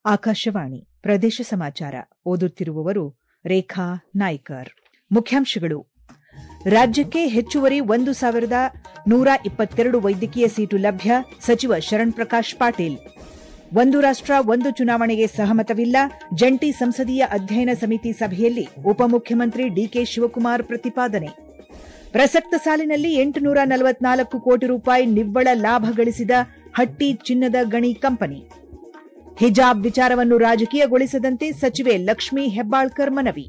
ಆಕಾಶವಾಣಿ ಪ್ರದೇಶ ಸಮಾಚಾರ ಓದುತ್ತಿರುವವರು ರೇಖಾ ನಾಯ್ಕರ್ ಮುಖ್ಯಾಂಶಗಳು ರಾಜ್ಯಕ್ಕೆ ಹೆಚ್ಚುವರಿ ಒಂದು ಸಾವಿರದ ನೂರ ಇಪ್ಪತ್ತೆರಡು ವೈದ್ಯಕೀಯ ಸೀಟು ಲಭ್ಯ ಸಚಿವ ಶರಣ್ ಪ್ರಕಾಶ್ ಪಾಟೀಲ್ ಒಂದು ರಾಷ್ಟ ಒಂದು ಚುನಾವಣೆಗೆ ಸಹಮತವಿಲ್ಲ ಜಂಟಿ ಸಂಸದೀಯ ಅಧ್ಯಯನ ಸಮಿತಿ ಸಭೆಯಲ್ಲಿ ಉಪಮುಖ್ಯಮಂತ್ರಿ ಡಿಕೆ ಶಿವಕುಮಾರ್ ಪ್ರತಿಪಾದನೆ ಪ್ರಸಕ್ತ ಸಾಲಿನಲ್ಲಿ ಎಂಟುನೂರ ನಲವತ್ನಾಲ್ಕು ಕೋಟಿ ರೂಪಾಯಿ ನಿವ್ವಳ ಲಾಭ ಗಳಿಸಿದ ಹಟ್ಟಿ ಚಿನ್ನದ ಗಣಿ ಕಂಪನಿ ಹಿಜಾಬ್ ವಿಚಾರವನ್ನು ರಾಜಕೀಯಗೊಳಿಸದಂತೆ ಸಚಿವೆ ಲಕ್ಷ್ಮೀ ಹೆಬ್ಬಾಳ್ಕರ್ ಮನವಿ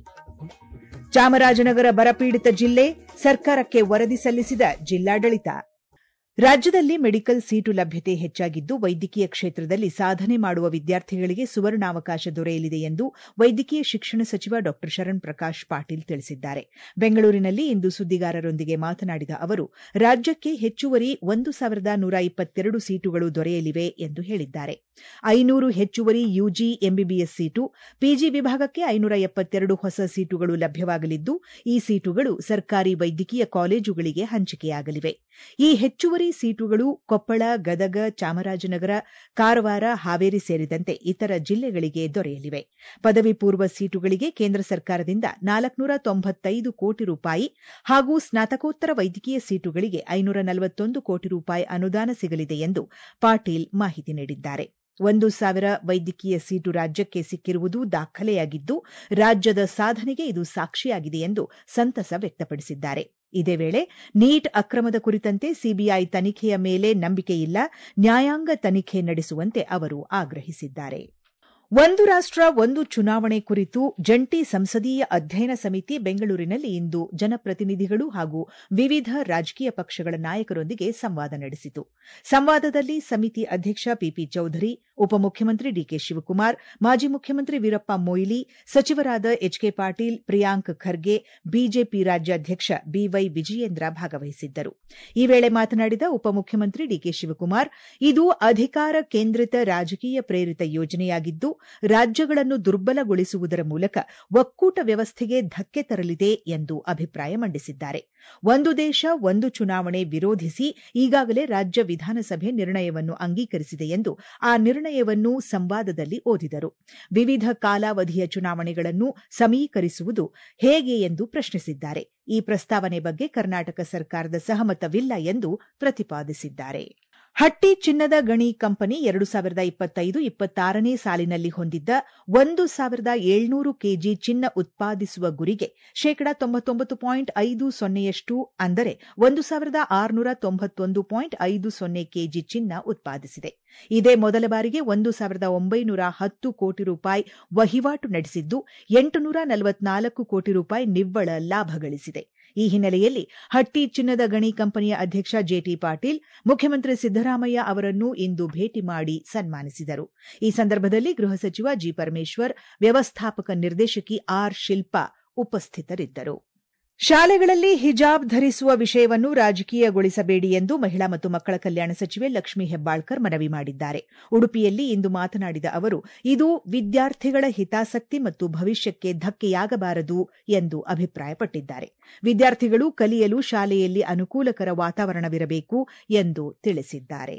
ಚಾಮರಾಜನಗರ ಬರಪೀಡಿತ ಜಿಲ್ಲೆ ಸರ್ಕಾರಕ್ಕೆ ವರದಿ ಸಲ್ಲಿಸಿದ ಜಿಲ್ಲಾಡಳಿತ ರಾಜ್ಯದಲ್ಲಿ ಮೆಡಿಕಲ್ ಸೀಟು ಲಭ್ಯತೆ ಹೆಚ್ಚಾಗಿದ್ದು ವೈದ್ಯಕೀಯ ಕ್ಷೇತ್ರದಲ್ಲಿ ಸಾಧನೆ ಮಾಡುವ ವಿದ್ಯಾರ್ಥಿಗಳಿಗೆ ಸುವರ್ಣಾವಕಾಶ ದೊರೆಯಲಿದೆ ಎಂದು ವೈದ್ಯಕೀಯ ಶಿಕ್ಷಣ ಸಚಿವ ಡಾ ಶರಣ್ ಪ್ರಕಾಶ್ ಪಾಟೀಲ್ ತಿಳಿಸಿದ್ದಾರೆ ಬೆಂಗಳೂರಿನಲ್ಲಿ ಇಂದು ಸುದ್ದಿಗಾರರೊಂದಿಗೆ ಮಾತನಾಡಿದ ಅವರು ರಾಜ್ಯಕ್ಕೆ ಹೆಚ್ಚುವರಿ ಒಂದು ಸಾವಿರದ ನೂರ ಇಪ್ಪತ್ತೆರಡು ಸೀಟುಗಳು ದೊರೆಯಲಿವೆ ಎಂದು ಹೇಳಿದ್ದಾರೆ ಐನೂರು ಹೆಚ್ಚುವರಿ ಯುಜಿ ಎಂಬಿಬಿಎಸ್ ಸೀಟು ಪಿಜಿ ವಿಭಾಗಕ್ಕೆ ಐನೂರ ಎಪ್ಪತ್ತೆರಡು ಹೊಸ ಸೀಟುಗಳು ಲಭ್ಯವಾಗಲಿದ್ದು ಈ ಸೀಟುಗಳು ಸರ್ಕಾರಿ ವೈದ್ಯಕೀಯ ಕಾಲೇಜುಗಳಿಗೆ ಹಂಚಿಕೆಯಾಗಲಿವೆ ಈ ಹೆಚ್ಚುವರಿ ಸೀಟುಗಳು ಕೊಪ್ಪಳ ಗದಗ ಚಾಮರಾಜನಗರ ಕಾರವಾರ ಹಾವೇರಿ ಸೇರಿದಂತೆ ಇತರ ಜಿಲ್ಲೆಗಳಿಗೆ ದೊರೆಯಲಿವೆ ಪದವಿ ಪೂರ್ವ ಸೀಟುಗಳಿಗೆ ಕೇಂದ್ರ ಸರ್ಕಾರದಿಂದ ನಾಲ್ಕುನೂರ ತೊಂಬತ್ತೈದು ಕೋಟಿ ರೂಪಾಯಿ ಹಾಗೂ ಸ್ನಾತಕೋತ್ತರ ವೈದ್ಯಕೀಯ ಸೀಟುಗಳಿಗೆ ಐನೂರ ನಲವತ್ತೊಂದು ಕೋಟಿ ರೂಪಾಯಿ ಅನುದಾನ ಸಿಗಲಿದೆ ಎಂದು ಪಾಟೀಲ್ ಮಾಹಿತಿ ನೀಡಿದ್ದಾರೆ ಒಂದು ಸಾವಿರ ವೈದ್ಯಕೀಯ ಸೀಟು ರಾಜ್ಯಕ್ಕೆ ಸಿಕ್ಕಿರುವುದು ದಾಖಲೆಯಾಗಿದ್ದು ರಾಜ್ಯದ ಸಾಧನೆಗೆ ಇದು ಸಾಕ್ಷಿಯಾಗಿದೆ ಎಂದು ಸಂತಸ ವ್ಯಕ್ತಪಡಿಸಿದ್ದಾರೆ ಇದೇ ವೇಳೆ ನೀಟ್ ಅಕ್ರಮದ ಕುರಿತಂತೆ ಸಿಬಿಐ ತನಿಖೆಯ ಮೇಲೆ ನಂಬಿಕೆಯಿಲ್ಲ ನ್ಯಾಯಾಂಗ ತನಿಖೆ ನಡೆಸುವಂತೆ ಅವರು ಆಗ್ರಹಿಸಿದ್ದಾರೆ ಒಂದು ರಾಷ್ಟ ಒಂದು ಚುನಾವಣೆ ಕುರಿತು ಜಂಟಿ ಸಂಸದೀಯ ಅಧ್ಯಯನ ಸಮಿತಿ ಬೆಂಗಳೂರಿನಲ್ಲಿ ಇಂದು ಜನಪ್ರತಿನಿಧಿಗಳು ಹಾಗೂ ವಿವಿಧ ರಾಜಕೀಯ ಪಕ್ಷಗಳ ನಾಯಕರೊಂದಿಗೆ ಸಂವಾದ ನಡೆಸಿತು ಸಂವಾದದಲ್ಲಿ ಸಮಿತಿ ಅಧ್ಯಕ್ಷ ಪಿಪಿ ಚೌಧರಿ ಉಪಮುಖ್ಯಮಂತ್ರಿ ಡಿಕೆ ಶಿವಕುಮಾರ್ ಮಾಜಿ ಮುಖ್ಯಮಂತ್ರಿ ವೀರಪ್ಪ ಮೊಯ್ಲಿ ಸಚಿವರಾದ ಎಚ್ಕೆ ಪಾಟೀಲ್ ಪ್ರಿಯಾಂಕ್ ಖರ್ಗೆ ಬಿಜೆಪಿ ರಾಜ್ಯಾಧ್ಯಕ್ಷ ಬಿವೈ ವಿಜಯೇಂದ್ರ ಭಾಗವಹಿಸಿದ್ದರು ಈ ವೇಳೆ ಮಾತನಾಡಿದ ಉಪಮುಖ್ಯಮಂತ್ರಿ ಡಿಕೆ ಶಿವಕುಮಾರ್ ಇದು ಅಧಿಕಾರ ಕೇಂದ್ರಿತ ರಾಜಕೀಯ ಪ್ರೇರಿತ ಯೋಜನೆಯಾಗಿದ್ದು ರಾಜ್ಯಗಳನ್ನು ದುರ್ಬಲಗೊಳಿಸುವುದರ ಮೂಲಕ ಒಕ್ಕೂಟ ವ್ಯವಸ್ಥೆಗೆ ಧಕ್ಕೆ ತರಲಿದೆ ಎಂದು ಅಭಿಪ್ರಾಯ ಮಂಡಿಸಿದ್ದಾರೆ ಒಂದು ದೇಶ ಒಂದು ಚುನಾವಣೆ ವಿರೋಧಿಸಿ ಈಗಾಗಲೇ ರಾಜ್ಯ ವಿಧಾನಸಭೆ ನಿರ್ಣಯವನ್ನು ಅಂಗೀಕರಿಸಿದೆ ಎಂದು ಆ ನಿರ್ಣಯವನ್ನು ಸಂವಾದದಲ್ಲಿ ಓದಿದರು ವಿವಿಧ ಕಾಲಾವಧಿಯ ಚುನಾವಣೆಗಳನ್ನು ಸಮೀಕರಿಸುವುದು ಹೇಗೆ ಎಂದು ಪ್ರಶ್ನಿಸಿದ್ದಾರೆ ಈ ಪ್ರಸ್ತಾವನೆ ಬಗ್ಗೆ ಕರ್ನಾಟಕ ಸರ್ಕಾರದ ಸಹಮತವಿಲ್ಲ ಎಂದು ಪ್ರತಿಪಾದಿಸಿದ್ದಾರೆ ಹಟ್ಟಿ ಚಿನ್ನದ ಗಣಿ ಕಂಪನಿ ಎರಡು ಸಾವಿರದ ಇಪ್ಪತ್ತೈದು ಇಪ್ಪತ್ತಾರನೇ ಸಾಲಿನಲ್ಲಿ ಹೊಂದಿದ್ದ ಒಂದು ಸಾವಿರದ ಏಳ್ನೂರು ಕೆಜಿ ಚಿನ್ನ ಉತ್ಪಾದಿಸುವ ಗುರಿಗೆ ಶೇಕಡಾ ತೊಂಬತ್ತೊಂಬತ್ತು ಪಾಯಿಂಟ್ ಐದು ಸೊನ್ನೆಯಷ್ಟು ಅಂದರೆ ಒಂದು ಸಾವಿರದ ಆರುನೂರ ತೊಂಬತ್ತೊಂದು ಪಾಯಿಂಟ್ ಐದು ಸೊನ್ನೆ ಕೆಜಿ ಚಿನ್ನ ಉತ್ಪಾದಿಸಿದೆ ಇದೇ ಮೊದಲ ಬಾರಿಗೆ ಒಂದು ಸಾವಿರದ ಒಂಬೈನೂರ ಹತ್ತು ಕೋಟಿ ರೂಪಾಯಿ ವಹಿವಾಟು ನಡೆಸಿದ್ದು ಎಂಟುನೂರ ನಲವತ್ನಾಲ್ಕು ಕೋಟಿ ರೂಪಾಯಿ ನಿವ್ವಳ ಲಾಭ ಗಳಿಸಿದೆ ಈ ಹಿನ್ನೆಲೆಯಲ್ಲಿ ಹಟ್ಟಿ ಚಿನ್ನದ ಗಣಿ ಕಂಪನಿಯ ಅಧ್ಯಕ್ಷ ಜೆಟಿ ಪಾಟೀಲ್ ಮುಖ್ಯಮಂತ್ರಿ ಸಿದ್ದರಾಮಯ್ಯ ಅವರನ್ನು ಇಂದು ಭೇಟಿ ಮಾಡಿ ಸನ್ಮಾನಿಸಿದರು ಈ ಸಂದರ್ಭದಲ್ಲಿ ಗೃಹ ಸಚಿವ ಜಿ ಪರಮೇಶ್ವರ್ ವ್ಯವಸ್ಥಾಪಕ ನಿರ್ದೇಶಕಿ ಆರ್ ಶಿಲ್ಪಾ ಉಪಸ್ಥಿತರಿದ್ದರು ಶಾಲೆಗಳಲ್ಲಿ ಹಿಜಾಬ್ ಧರಿಸುವ ವಿಷಯವನ್ನು ರಾಜಕೀಯಗೊಳಿಸಬೇಡಿ ಎಂದು ಮಹಿಳಾ ಮತ್ತು ಮಕ್ಕಳ ಕಲ್ಯಾಣ ಸಚಿವೆ ಲಕ್ಷ್ಮೀ ಹೆಬ್ಬಾಳ್ಕರ್ ಮನವಿ ಮಾಡಿದ್ದಾರೆ ಉಡುಪಿಯಲ್ಲಿ ಇಂದು ಮಾತನಾಡಿದ ಅವರು ಇದು ವಿದ್ಯಾರ್ಥಿಗಳ ಹಿತಾಸಕ್ತಿ ಮತ್ತು ಭವಿಷ್ಯಕ್ಕೆ ಧಕ್ಕೆಯಾಗಬಾರದು ಎಂದು ಅಭಿಪ್ರಾಯಪಟ್ಟಿದ್ದಾರೆ ವಿದ್ಯಾರ್ಥಿಗಳು ಕಲಿಯಲು ಶಾಲೆಯಲ್ಲಿ ಅನುಕೂಲಕರ ವಾತಾವರಣವಿರಬೇಕು ಎಂದು ತಿಳಿಸಿದ್ದಾರೆ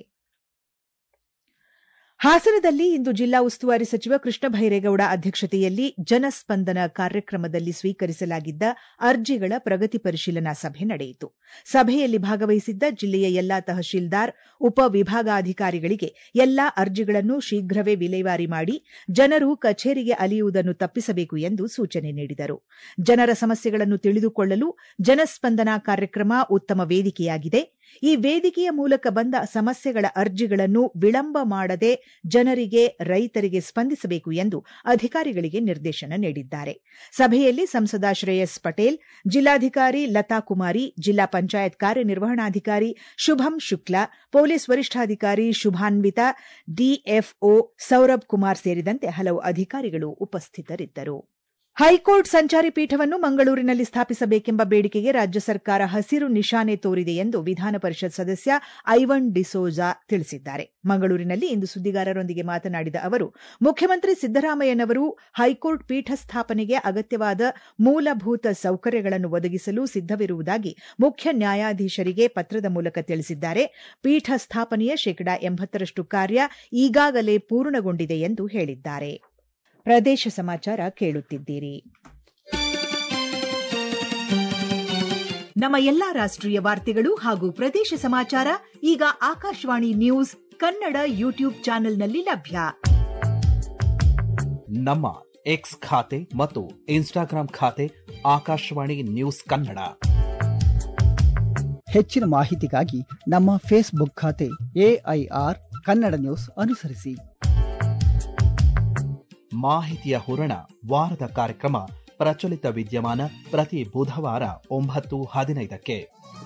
ಹಾಸನದಲ್ಲಿ ಇಂದು ಜಿಲ್ಲಾ ಉಸ್ತುವಾರಿ ಸಚಿವ ಕೃಷ್ಣ ಭೈರೇಗೌಡ ಅಧ್ಯಕ್ಷತೆಯಲ್ಲಿ ಜನಸ್ಪಂದನ ಕಾರ್ಯಕ್ರಮದಲ್ಲಿ ಸ್ವೀಕರಿಸಲಾಗಿದ್ದ ಅರ್ಜಿಗಳ ಪ್ರಗತಿ ಪರಿಶೀಲನಾ ಸಭೆ ನಡೆಯಿತು ಸಭೆಯಲ್ಲಿ ಭಾಗವಹಿಸಿದ್ದ ಜಿಲ್ಲೆಯ ಎಲ್ಲಾ ತಹಶೀಲ್ದಾರ್ ಉಪವಿಭಾಗಾಧಿಕಾರಿಗಳಿಗೆ ಎಲ್ಲಾ ಅರ್ಜಿಗಳನ್ನು ಶೀಘ್ರವೇ ವಿಲೇವಾರಿ ಮಾಡಿ ಜನರು ಕಚೇರಿಗೆ ಅಲಿಯುವುದನ್ನು ತಪ್ಪಿಸಬೇಕು ಎಂದು ಸೂಚನೆ ನೀಡಿದರು ಜನರ ಸಮಸ್ಯೆಗಳನ್ನು ತಿಳಿದುಕೊಳ್ಳಲು ಜನಸ್ಪಂದನ ಕಾರ್ಯಕ್ರಮ ಉತ್ತಮ ವೇದಿಕೆಯಾಗಿದೆ ಈ ವೇದಿಕೆಯ ಮೂಲಕ ಬಂದ ಸಮಸ್ಯೆಗಳ ಅರ್ಜಿಗಳನ್ನು ವಿಳಂಬ ಮಾಡದೆ ಜನರಿಗೆ ರೈತರಿಗೆ ಸ್ಪಂದಿಸಬೇಕು ಎಂದು ಅಧಿಕಾರಿಗಳಿಗೆ ನಿರ್ದೇಶನ ನೀಡಿದ್ದಾರೆ ಸಭೆಯಲ್ಲಿ ಸಂಸದ ಶ್ರೇಯಸ್ ಪಟೇಲ್ ಜಿಲ್ಲಾಧಿಕಾರಿ ಲತಾ ಕುಮಾರಿ ಜಿಲ್ಲಾ ಪಂಚಾಯತ್ ಕಾರ್ಯನಿರ್ವಹಣಾಧಿಕಾರಿ ಶುಭಂ ಶುಕ್ಲಾ ಪೊಲೀಸ್ ವರಿಷ್ಠಾಧಿಕಾರಿ ಶುಭಾನ್ವಿತಾ ಡಿಎಫ್ಒ ಸೌರಭ್ ಕುಮಾರ್ ಸೇರಿದಂತೆ ಹಲವು ಅಧಿಕಾರಿಗಳು ಉಪಸ್ಥಿತರಿದ್ದರು ಹೈಕೋರ್ಟ್ ಸಂಚಾರಿ ಪೀಠವನ್ನು ಮಂಗಳೂರಿನಲ್ಲಿ ಸ್ಥಾಪಿಸಬೇಕೆಂಬ ಬೇಡಿಕೆಗೆ ರಾಜ್ಯ ಸರ್ಕಾರ ಹಸಿರು ನಿಶಾನೆ ತೋರಿದೆ ಎಂದು ವಿಧಾನ ಪರಿಷತ್ ಸದಸ್ಯ ಐವನ್ ಡಿಸೋಜಾ ತಿಳಿಸಿದ್ದಾರೆ ಮಂಗಳೂರಿನಲ್ಲಿ ಇಂದು ಸುದ್ದಿಗಾರರೊಂದಿಗೆ ಮಾತನಾಡಿದ ಅವರು ಮುಖ್ಯಮಂತ್ರಿ ಸಿದ್ದರಾಮಯ್ಯನವರು ಹೈಕೋರ್ಟ್ ಪೀಠ ಸ್ಥಾಪನೆಗೆ ಅಗತ್ಯವಾದ ಮೂಲಭೂತ ಸೌಕರ್ಯಗಳನ್ನು ಒದಗಿಸಲು ಸಿದ್ದವಿರುವುದಾಗಿ ಮುಖ್ಯ ನ್ಯಾಯಾಧೀಶರಿಗೆ ಪತ್ರದ ಮೂಲಕ ತಿಳಿಸಿದ್ದಾರೆ ಪೀಠ ಸ್ಥಾಪನೆಯ ಶೇಕಡಾ ಎಂಬತ್ತರಷ್ಟು ಕಾರ್ಯ ಈಗಾಗಲೇ ಪೂರ್ಣಗೊಂಡಿದೆ ಎಂದು ಹೇಳಿದ್ದಾರೆ ಪ್ರದೇಶ ಸಮಾಚಾರ ಕೇಳುತ್ತಿದ್ದೀರಿ ನಮ್ಮ ಎಲ್ಲಾ ರಾಷ್ಟ್ರೀಯ ವಾರ್ತೆಗಳು ಹಾಗೂ ಪ್ರದೇಶ ಸಮಾಚಾರ ಈಗ ಆಕಾಶವಾಣಿ ನ್ಯೂಸ್ ಕನ್ನಡ ಯೂಟ್ಯೂಬ್ ಚಾನೆಲ್ನಲ್ಲಿ ಲಭ್ಯ ನಮ್ಮ ಎಕ್ಸ್ ಖಾತೆ ಮತ್ತು ಇನ್ಸ್ಟಾಗ್ರಾಂ ಖಾತೆ ಆಕಾಶವಾಣಿ ನ್ಯೂಸ್ ಕನ್ನಡ ಹೆಚ್ಚಿನ ಮಾಹಿತಿಗಾಗಿ ನಮ್ಮ ಫೇಸ್ಬುಕ್ ಖಾತೆ ಎಐಆರ್ ಕನ್ನಡ ನ್ಯೂಸ್ ಅನುಸರಿಸಿ ಮಾಹಿತಿಯ ಹೂರಣ ವಾರದ ಕಾರ್ಯಕ್ರಮ ಪ್ರಚಲಿತ ವಿದ್ಯಮಾನ ಪ್ರತಿ ಬುಧವಾರ ಒಂಬತ್ತು ಹದಿನೈದಕ್ಕೆ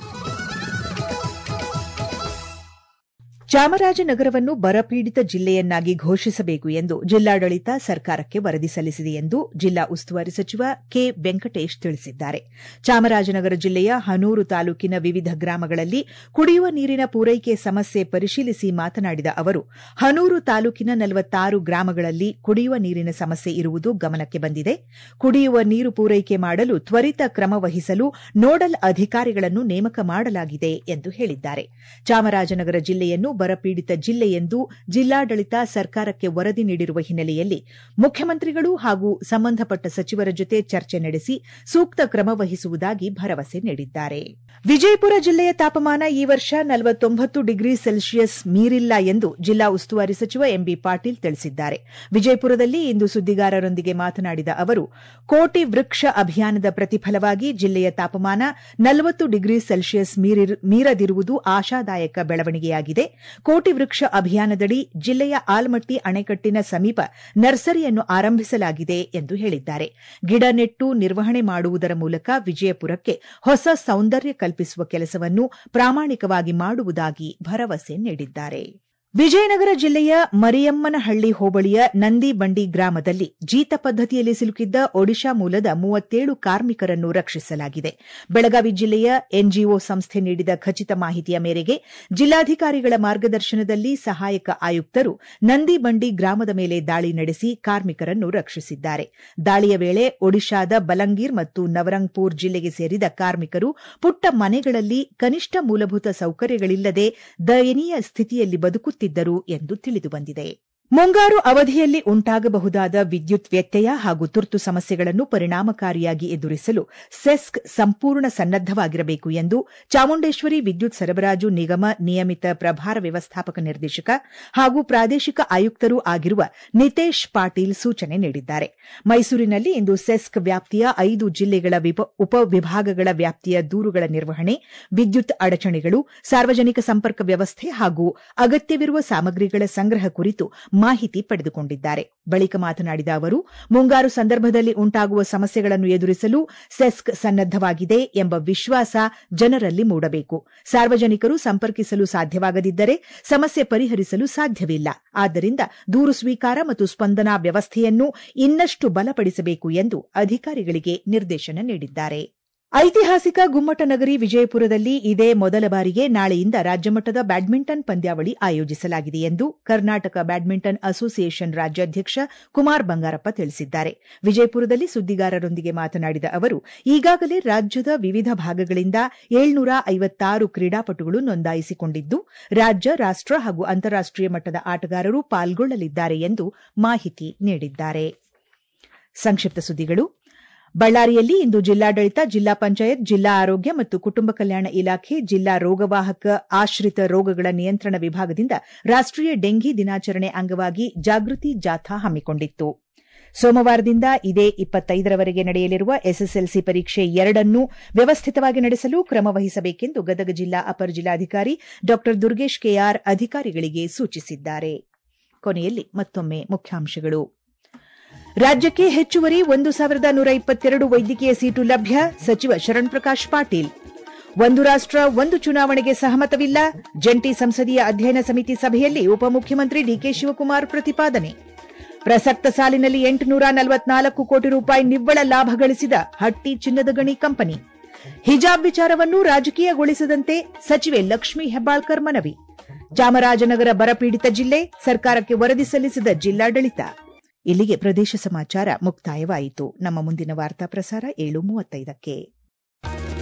ಚಾಮರಾಜನಗರವನ್ನು ಬರಪೀಡಿತ ಜಿಲ್ಲೆಯನ್ನಾಗಿ ಘೋಷಿಸಬೇಕು ಎಂದು ಜಿಲ್ಲಾಡಳಿತ ಸರ್ಕಾರಕ್ಕೆ ವರದಿ ಸಲ್ಲಿಸಿದೆ ಎಂದು ಜಿಲ್ಲಾ ಉಸ್ತುವಾರಿ ಸಚಿವ ಕೆ ವೆಂಕಟೇಶ್ ತಿಳಿಸಿದ್ದಾರೆ ಚಾಮರಾಜನಗರ ಜಿಲ್ಲೆಯ ಹನೂರು ತಾಲೂಕಿನ ವಿವಿಧ ಗ್ರಾಮಗಳಲ್ಲಿ ಕುಡಿಯುವ ನೀರಿನ ಪೂರೈಕೆ ಸಮಸ್ಯೆ ಪರಿಶೀಲಿಸಿ ಮಾತನಾಡಿದ ಅವರು ಹನೂರು ತಾಲೂಕಿನ ನಲವತ್ತಾರು ಗ್ರಾಮಗಳಲ್ಲಿ ಕುಡಿಯುವ ನೀರಿನ ಸಮಸ್ಯೆ ಇರುವುದು ಗಮನಕ್ಕೆ ಬಂದಿದೆ ಕುಡಿಯುವ ನೀರು ಪೂರೈಕೆ ಮಾಡಲು ತ್ವರಿತ ಕ್ರಮ ವಹಿಸಲು ನೋಡಲ್ ಅಧಿಕಾರಿಗಳನ್ನು ನೇಮಕ ಮಾಡಲಾಗಿದೆ ಎಂದು ಹೇಳಿದ್ದಾರೆ ಚಾಮರಾಜನಗರ ಜಿಲ್ಲೆಯನ್ನು ಬರಪೀಡಿತ ಜಿಲ್ಲೆ ಎಂದು ಜಿಲ್ಲಾಡಳಿತ ಸರ್ಕಾರಕ್ಕೆ ವರದಿ ನೀಡಿರುವ ಹಿನ್ನೆಲೆಯಲ್ಲಿ ಮುಖ್ಯಮಂತ್ರಿಗಳು ಹಾಗೂ ಸಂಬಂಧಪಟ್ಟ ಸಚಿವರ ಜೊತೆ ಚರ್ಚೆ ನಡೆಸಿ ಸೂಕ್ತ ಕ್ರಮ ವಹಿಸುವುದಾಗಿ ಭರವಸೆ ನೀಡಿದ್ದಾರೆ ವಿಜಯಪುರ ಜಿಲ್ಲೆಯ ತಾಪಮಾನ ಈ ವರ್ಷ ನಲವತ್ತೊಂಬತ್ತು ಡಿಗ್ರಿ ಸೆಲ್ಸಿಯಸ್ ಮೀರಿಲ್ಲ ಎಂದು ಜಿಲ್ಲಾ ಉಸ್ತುವಾರಿ ಸಚಿವ ಎಂಬಿ ಪಾಟೀಲ್ ತಿಳಿಸಿದ್ದಾರೆ ವಿಜಯಪುರದಲ್ಲಿ ಇಂದು ಸುದ್ದಿಗಾರರೊಂದಿಗೆ ಮಾತನಾಡಿದ ಅವರು ಕೋಟಿ ವೃಕ್ಷ ಅಭಿಯಾನದ ಪ್ರತಿಫಲವಾಗಿ ಜಿಲ್ಲೆಯ ತಾಪಮಾನ ನಲವತ್ತು ಡಿಗ್ರಿ ಸೆಲ್ಸಿಯಸ್ ಮೀರದಿರುವುದು ಆಶಾದಾಯಕ ಬೆಳವಣಿಗೆಯಾಗಿದೆ ಕೋಟಿ ವೃಕ್ಷ ಅಭಿಯಾನದಡಿ ಜಿಲ್ಲೆಯ ಆಲ್ಮಟ್ಟಿ ಅಣೆಕಟ್ಟಿನ ಸಮೀಪ ನರ್ಸರಿಯನ್ನು ಆರಂಭಿಸಲಾಗಿದೆ ಎಂದು ಹೇಳಿದ್ದಾರೆ ಗಿಡ ನೆಟ್ಟು ನಿರ್ವಹಣೆ ಮಾಡುವುದರ ಮೂಲಕ ವಿಜಯಪುರಕ್ಕೆ ಹೊಸ ಸೌಂದರ್ಯ ಕಲ್ಪಿಸುವ ಕೆಲಸವನ್ನು ಪ್ರಾಮಾಣಿಕವಾಗಿ ಮಾಡುವುದಾಗಿ ಭರವಸೆ ನೀಡಿದ್ದಾರೆ ವಿಜಯನಗರ ಜಿಲ್ಲೆಯ ಮರಿಯಮ್ಮನಹಳ್ಳಿ ಹೋಬಳಿಯ ನಂದಿಬಂಡಿ ಗ್ರಾಮದಲ್ಲಿ ಜೀತ ಪದ್ದತಿಯಲ್ಲಿ ಸಿಲುಕಿದ್ದ ಒಡಿಶಾ ಮೂಲದ ಮೂವತ್ತೇಳು ಕಾರ್ಮಿಕರನ್ನು ರಕ್ಷಿಸಲಾಗಿದೆ ಬೆಳಗಾವಿ ಜಿಲ್ಲೆಯ ಎನ್ಜಿಒ ಸಂಸ್ಥೆ ನೀಡಿದ ಖಚಿತ ಮಾಹಿತಿಯ ಮೇರೆಗೆ ಜಿಲ್ಲಾಧಿಕಾರಿಗಳ ಮಾರ್ಗದರ್ಶನದಲ್ಲಿ ಸಹಾಯಕ ಆಯುಕ್ತರು ನಂದಿಬಂಡಿ ಗ್ರಾಮದ ಮೇಲೆ ದಾಳಿ ನಡೆಸಿ ಕಾರ್ಮಿಕರನ್ನು ರಕ್ಷಿಸಿದ್ದಾರೆ ದಾಳಿಯ ವೇಳೆ ಒಡಿಶಾದ ಬಲಂಗೀರ್ ಮತ್ತು ನವರಂಗ್ಪುರ್ ಜಿಲ್ಲೆಗೆ ಸೇರಿದ ಕಾರ್ಮಿಕರು ಪುಟ್ಟ ಮನೆಗಳಲ್ಲಿ ಕನಿಷ್ಠ ಮೂಲಭೂತ ಸೌಕರ್ಯಗಳಿಲ್ಲದೆ ದಯನೀಯ ಸ್ಥಿತಿಯಲ್ಲಿ ಬದುಕುತ್ತಿದ್ದರು ಎಂದು ತಿಳಿದುಬಂದಿದೆ ಮುಂಗಾರು ಅವಧಿಯಲ್ಲಿ ಉಂಟಾಗಬಹುದಾದ ವಿದ್ಯುತ್ ವ್ಯತ್ಯಯ ಹಾಗೂ ತುರ್ತು ಸಮಸ್ಯೆಗಳನ್ನು ಪರಿಣಾಮಕಾರಿಯಾಗಿ ಎದುರಿಸಲು ಸೆಸ್ಕ್ ಸಂಪೂರ್ಣ ಸನ್ನದ್ದವಾಗಿರಬೇಕು ಎಂದು ಚಾಮುಂಡೇಶ್ವರಿ ವಿದ್ಯುತ್ ಸರಬರಾಜು ನಿಗಮ ನಿಯಮಿತ ಪ್ರಭಾರ ವ್ಯವಸ್ಥಾಪಕ ನಿರ್ದೇಶಕ ಹಾಗೂ ಪ್ರಾದೇಶಿಕ ಆಯುಕ್ತರೂ ಆಗಿರುವ ನಿತೇಶ್ ಪಾಟೀಲ್ ಸೂಚನೆ ನೀಡಿದ್ದಾರೆ ಮೈಸೂರಿನಲ್ಲಿ ಇಂದು ಸೆಸ್ಕ್ ವ್ಯಾಪ್ತಿಯ ಐದು ಜಿಲ್ಲೆಗಳ ಉಪವಿಭಾಗಗಳ ವ್ಯಾಪ್ತಿಯ ದೂರುಗಳ ನಿರ್ವಹಣೆ ವಿದ್ಯುತ್ ಅಡಚಣೆಗಳು ಸಾರ್ವಜನಿಕ ಸಂಪರ್ಕ ವ್ಯವಸ್ಥೆ ಹಾಗೂ ಅಗತ್ಯವಿರುವ ಸಾಮಗ್ರಿಗಳ ಸಂಗ್ರಹ ಕುರಿತು ಮಾಹಿತಿ ಪಡೆದುಕೊಂಡಿದ್ದಾರೆ ಬಳಿಕ ಮಾತನಾಡಿದ ಅವರು ಮುಂಗಾರು ಸಂದರ್ಭದಲ್ಲಿ ಉಂಟಾಗುವ ಸಮಸ್ಯೆಗಳನ್ನು ಎದುರಿಸಲು ಸೆಸ್ಕ್ ಸನ್ನದ್ದವಾಗಿದೆ ಎಂಬ ವಿಶ್ವಾಸ ಜನರಲ್ಲಿ ಮೂಡಬೇಕು ಸಾರ್ವಜನಿಕರು ಸಂಪರ್ಕಿಸಲು ಸಾಧ್ಯವಾಗದಿದ್ದರೆ ಸಮಸ್ಯೆ ಪರಿಹರಿಸಲು ಸಾಧ್ಯವಿಲ್ಲ ಆದ್ದರಿಂದ ದೂರು ಸ್ವೀಕಾರ ಮತ್ತು ಸ್ಪಂದನಾ ವ್ಯವಸ್ಥೆಯನ್ನು ಇನ್ನಷ್ಟು ಬಲಪಡಿಸಬೇಕು ಎಂದು ಅಧಿಕಾರಿಗಳಿಗೆ ನಿರ್ದೇಶನ ನೀಡಿದ್ದಾರೆ ಐತಿಹಾಸಿಕ ಗುಮ್ಮಟ ನಗರಿ ವಿಜಯಪುರದಲ್ಲಿ ಇದೇ ಮೊದಲ ಬಾರಿಗೆ ನಾಳೆಯಿಂದ ರಾಜ್ಯಮಟ್ಟದ ಬ್ಯಾಡ್ಮಿಂಟನ್ ಪಂದ್ಯಾವಳಿ ಆಯೋಜಿಸಲಾಗಿದೆ ಎಂದು ಕರ್ನಾಟಕ ಬ್ಯಾಡ್ಮಿಂಟನ್ ಅಸೋಸಿಯೇಷನ್ ರಾಜ್ಯಾಧ್ಯಕ್ಷ ಕುಮಾರ್ ಬಂಗಾರಪ್ಪ ತಿಳಿಸಿದ್ದಾರೆ ವಿಜಯಪುರದಲ್ಲಿ ಸುದ್ದಿಗಾರರೊಂದಿಗೆ ಮಾತನಾಡಿದ ಅವರು ಈಗಾಗಲೇ ರಾಜ್ಯದ ವಿವಿಧ ಭಾಗಗಳಿಂದ ಏಳ್ನೂರ ಐವತ್ತಾರು ಕ್ರೀಡಾಪಟುಗಳು ನೋಂದಾಯಿಸಿಕೊಂಡಿದ್ದು ರಾಜ್ಯ ರಾಷ್ಟ ಹಾಗೂ ಅಂತಾರಾಷ್ಟೀಯ ಮಟ್ಟದ ಆಟಗಾರರು ಪಾಲ್ಗೊಳ್ಳಲಿದ್ದಾರೆ ಎಂದು ಮಾಹಿತಿ ನೀಡಿದ್ದಾರೆ ಸಂಕ್ಷಿಪ್ತ ಸುದ್ದಿಗಳು ಬಳ್ಳಾರಿಯಲ್ಲಿ ಇಂದು ಜಿಲ್ಲಾಡಳಿತ ಜಿಲ್ಲಾ ಪಂಚಾಯತ್ ಜಿಲ್ಲಾ ಆರೋಗ್ಯ ಮತ್ತು ಕುಟುಂಬ ಕಲ್ಯಾಣ ಇಲಾಖೆ ಜಿಲ್ಲಾ ರೋಗವಾಹಕ ಆಶ್ರಿತ ರೋಗಗಳ ನಿಯಂತ್ರಣ ವಿಭಾಗದಿಂದ ರಾಷ್ಟೀಯ ಡೆಂಘಿ ದಿನಾಚರಣೆ ಅಂಗವಾಗಿ ಜಾಗೃತಿ ಜಾಥಾ ಹಮ್ಮಿಕೊಂಡಿತ್ತು ಸೋಮವಾರದಿಂದ ಇದೇ ಇಪ್ಪತ್ತೈದರವರೆಗೆ ನಡೆಯಲಿರುವ ಎಸ್ಎಸ್ಎಲ್ಸಿ ಪರೀಕ್ಷೆ ಎರಡನ್ನೂ ವ್ಯವಸ್ಥಿತವಾಗಿ ನಡೆಸಲು ಕ್ರಮ ವಹಿಸಬೇಕೆಂದು ಗದಗ ಜಿಲ್ಲಾ ಅಪರ ಜಿಲ್ಲಾಧಿಕಾರಿ ಡಾ ದುರ್ಗೇಶ್ ಕೆಆರ್ ಅಧಿಕಾರಿಗಳಿಗೆ ಸೂಚಿಸಿದ್ದಾರೆ ಕೊನೆಯಲ್ಲಿ ಮತ್ತೊಮ್ಮೆ ಮುಖ್ಯಾಂಶಗಳು ರಾಜ್ಯಕ್ಕೆ ಹೆಚ್ಚುವರಿ ಒಂದು ಸಾವಿರದ ನೂರ ಇಪ್ಪತ್ತೆರಡು ವೈದ್ಯಕೀಯ ಸೀಟು ಲಭ್ಯ ಸಚಿವ ಶರಣ್ ಪ್ರಕಾಶ್ ಪಾಟೀಲ್ ಒಂದು ರಾಷ್ಟ ಒಂದು ಚುನಾವಣೆಗೆ ಸಹಮತವಿಲ್ಲ ಜಂಟಿ ಸಂಸದೀಯ ಅಧ್ಯಯನ ಸಮಿತಿ ಸಭೆಯಲ್ಲಿ ಉಪಮುಖ್ಯಮಂತ್ರಿ ಡಿಕೆ ಶಿವಕುಮಾರ್ ಪ್ರತಿಪಾದನೆ ಪ್ರಸಕ್ತ ಸಾಲಿನಲ್ಲಿ ಎಂಟುನೂರ ನಲವತ್ನಾಲ್ಕು ಕೋಟಿ ರೂಪಾಯಿ ನಿವ್ವಳ ಲಾಭ ಗಳಿಸಿದ ಹಟ್ಟಿ ಚಿನ್ನದ ಗಣಿ ಕಂಪನಿ ಹಿಜಾಬ್ ವಿಚಾರವನ್ನು ರಾಜಕೀಯಗೊಳಿಸದಂತೆ ಸಚಿವೆ ಲಕ್ಷ್ಮೀ ಹೆಬ್ಬಾಳ್ಕರ್ ಮನವಿ ಚಾಮರಾಜನಗರ ಬರಪೀಡಿತ ಜಿಲ್ಲೆ ಸರ್ಕಾರಕ್ಕೆ ವರದಿ ಸಲ್ಲಿಸಿದ ಜಿಲ್ಲಾಡಳಿತ ಇಲ್ಲಿಗೆ ಪ್ರದೇಶ ಸಮಾಚಾರ ಮುಕ್ತಾಯವಾಯಿತು ನಮ್ಮ ಮುಂದಿನ ವಾರ್ತಾ ಪ್ರಸಾರ ಏಳು ಮೂವತ್ತೈದಕ್ಕೆ